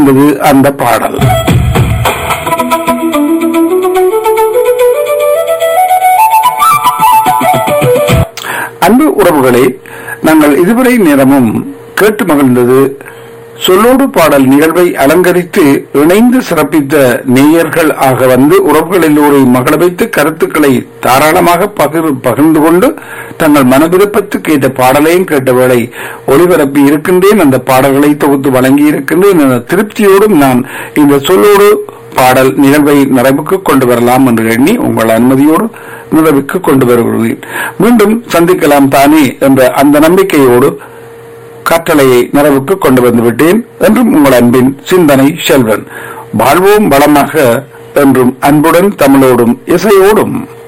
இருந்தது அந்த பாடல் அன்பு உறவுகளே நாங்கள் இதுவரை நேரமும் கேட்டு மகிழ்ந்தது சொல்லோடு பாடல் நிகழ்வை அலங்கரித்து இணைந்து சிறப்பித்த நேயர்கள் ஆக வந்து உறவுகள் எல்லோரையும் மகள வைத்து கருத்துக்களை தாராளமாக பகிர் பகிர்ந்து கொண்டு தங்கள் மனவிருப்பத்துக்கு ஏற்ற பாடலையும் கேட்ட வேளை ஒளிபரப்பி இருக்கின்றேன் அந்த பாடல்களை தொகுத்து வழங்கி இருக்கின்றேன் என்ற திருப்தியோடும் நான் இந்த சொல்லோடு பாடல் நிகழ்வை நிறைவுக்கு கொண்டு வரலாம் என்று எண்ணி உங்கள் அனுமதியோடு நிறைவுக்கு கொண்டு வருகிறேன் மீண்டும் சந்திக்கலாம் தானே என்ற அந்த நம்பிக்கையோடு கட்டளையை நிறைவுக்கு கொண்டு வந்து விட்டேன் என்றும் உங்கள் அன்பின் சிந்தனை செல்வன் வாழ்வோம் வளமாக என்றும் அன்புடன் தமிழோடும் இசையோடும்